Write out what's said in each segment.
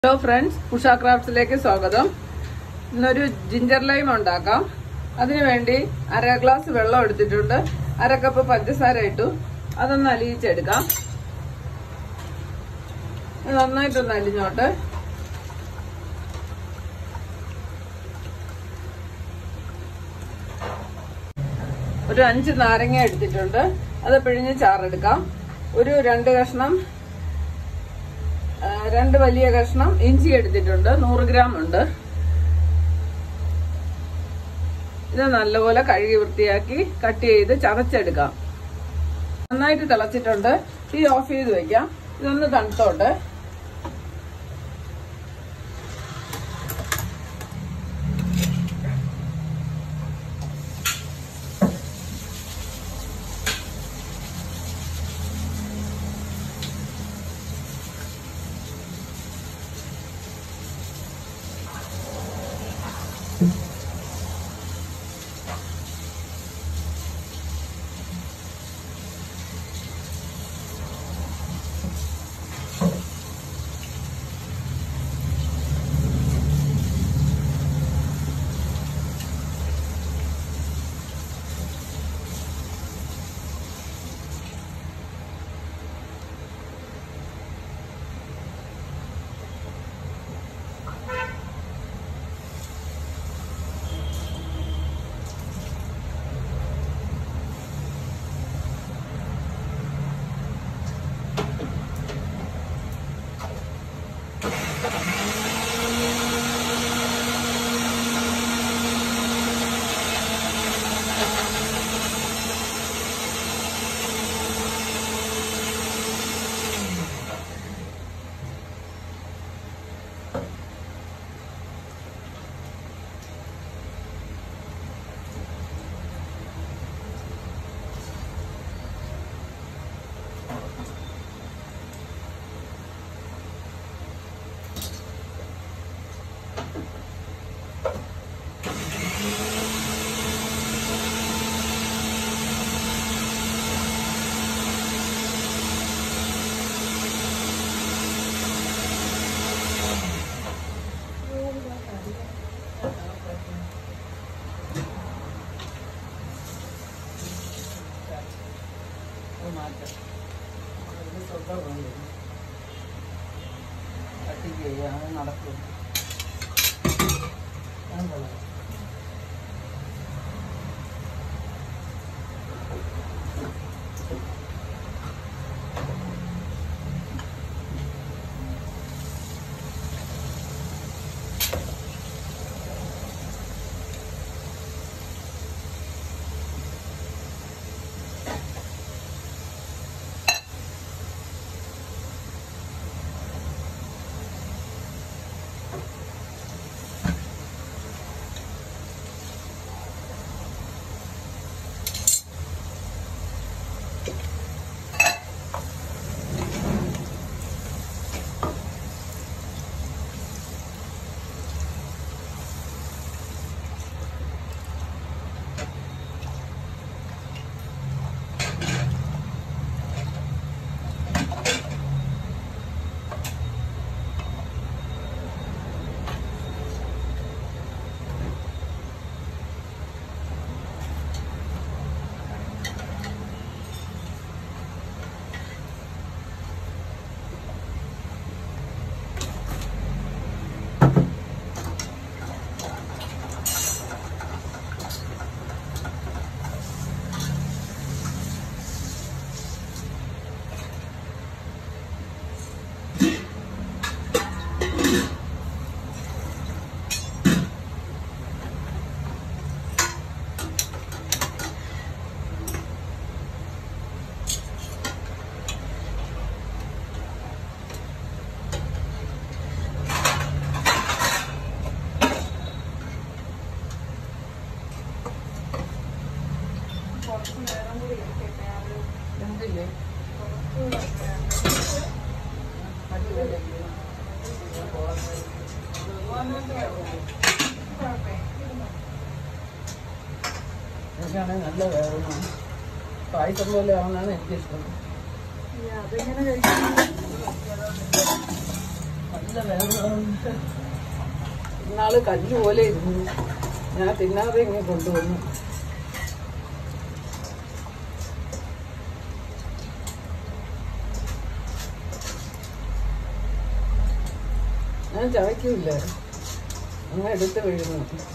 Hello friends Usha ക്രാഫ്റ്റ്സിലേക്ക് സ്വാഗതം ഇന്നൊരു ginger lime ഉണ്ടാക്കാം അതിനുവേണ്ടി അര ഗ്ലാസ് വെള്ളം എടുത്തിട്ടുണ്ട് അര കപ്പ് പഞ്ചസാര ഇട്ടു അതൊന്ന് അലിയിച്ചെടുക്കാം ഇത് നന്നായിട്ടൊന്ന് അലിഞ്ഞോട്ടെ ഒരു അഞ്ച് നാരങ്ങ എടുത്തിട്ടുണ്ട് അത് പിഴിഞ്ഞ് ചാറെടുക്കാം ഒരു രണ്ട് കഷ്ണം ആ, രണ്ട് വലിയ കഷ്ണം ഇഞ്ചി എടുത്തിട്ടുണ്ട് നൂറ് ഗ്രാം ഉണ്ട് ഇത് നല്ലപോലെ കഴുകി വൃത്തിയാക്കി കട്ട് ചെയ്ത് ചതച്ചെടുക്കാം നന്നായിട്ട് തിളച്ചിട്ടുണ്ട് തീ ഓഫ് ചെയ്ത് വെക്കാം ഇതൊന്ന് തണുത്തോട്ടെ നടക്കും എന്തില്ലേ എനിക്കാണെങ്കിൽ നല്ല വേദന പായസം പോലെ ആവുന്നതാണ് എനിക്കിഷ്ടം അതെങ്ങനെ കഴിക്കും നല്ല വേദന ഇന്നാള് കല്ല് പോലെ ഇരുന്നു ഞാൻ തിന്നാതെ ഇങ്ങനെ കൊണ്ടുവന്നു ഞാൻ ചവയ്ക്കൂല അങ്ങ് എടുത്ത് വീഴുന്നു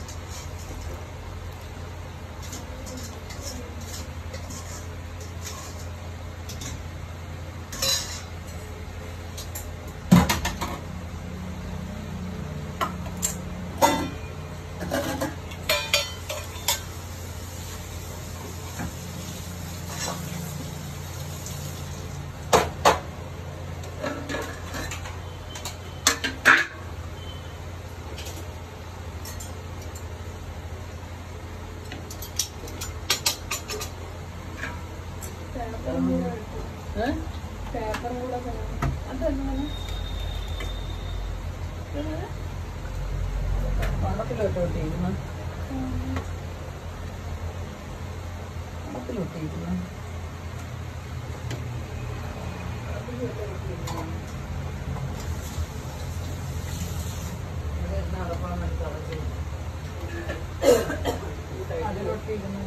ഏ? അതെങ്ങനെ? ഇതെങ്ങനെ? പണത്തിലോട്ടോട്ടിരുന്നു പണത്തിലോട്ടിരുന്നു അതിലൊട്ടിരുന്നു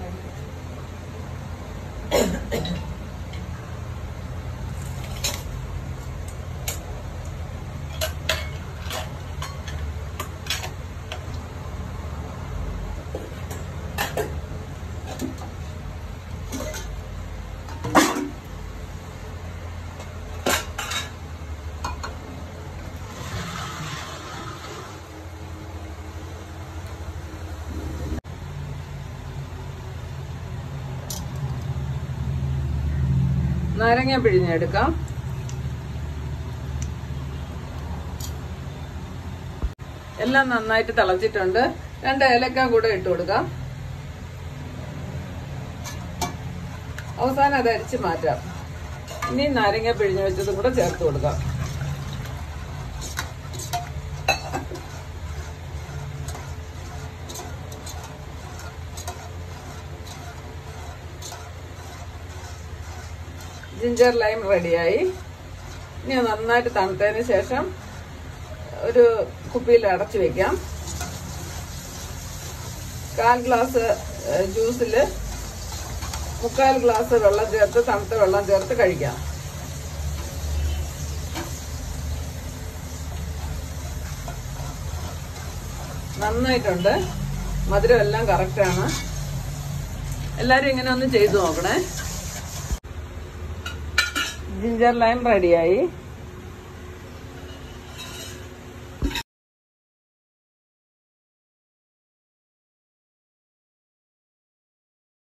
നാരങ്ങ പിഴിഞ്ഞെടുക്കാം എല്ലാം നന്നായിട്ട് തിളച്ചിട്ടുണ്ട് രണ്ട് ഏലക്ക കൂടെ ഇട്ട് കൊടുക്കാം അവസാനം അത് അരിച്ച് മാറ്റാം ഇനി നാരങ്ങ പിഴിഞ്ഞ് വെച്ചതും കൂടെ ചേർത്ത് കൊടുക്കാം ജിഞ്ചർ ലൈം റെഡിയായി ഇനി അത് നന്നായിട്ട് തണുത്തതിന് ശേഷം ഒരു കുപ്പിയിൽ അടച്ചു വെക്കാം കാൽ ഗ്ലാസ് ജ്യൂസിൽ മുക്കാൽ ഗ്ലാസ് വെള്ളം ചേർത്ത് തണുത്ത വെള്ളം ചേർത്ത് കഴിക്കാം നന്നായിട്ടുണ്ട് മധുരം എല്ലാം കറക്റ്റാണ് എല്ലാവരും ഇങ്ങനെ ഒന്ന് ചെയ്തു നോക്കണേ ജിഞ്ചർ ലൈം റെഡിയായി